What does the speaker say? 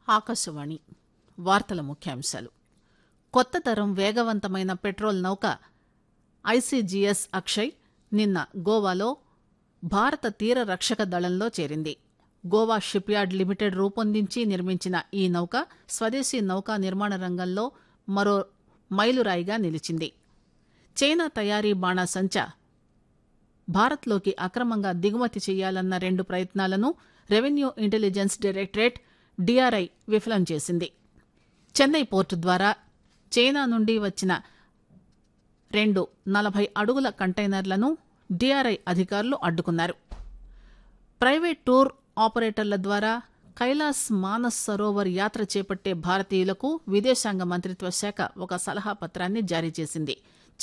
ఆకాశవాణి వార్తల ముఖ్యాంశాలు కొత్త తరం వేగవంతమైన పెట్రోల్ నౌక ఐసీజీఎస్ అక్షయ్ నిన్న గోవాలో భారత తీర రక్షక దళంలో చేరింది గోవా షిప్ యార్డ్ లిమిటెడ్ రూపొందించి నిర్మించిన ఈ నౌక స్వదేశీ నౌకా నిర్మాణ రంగంలో మరో మైలురాయిగా నిలిచింది చైనా తయారీ బాణాసంచా భారత్లోకి అక్రమంగా దిగుమతి చేయాలన్న రెండు ప్రయత్నాలను రెవెన్యూ ఇంటెలిజెన్స్ డైరెక్టరేట్ డీఆర్ఐ విఫలం చేసింది చెన్నై పోర్టు ద్వారా చైనా నుండి వచ్చిన రెండు నలభై అడుగుల కంటైనర్లను డీఆర్ఐ అధికారులు అడ్డుకున్నారు ప్రైవేట్ టూర్ ఆపరేటర్ల ద్వారా కైలాస్ మానస్ సరోవర్ యాత్ర చేపట్టే భారతీయులకు విదేశాంగ మంత్రిత్వ శాఖ ఒక సలహా పత్రాన్ని జారీ చేసింది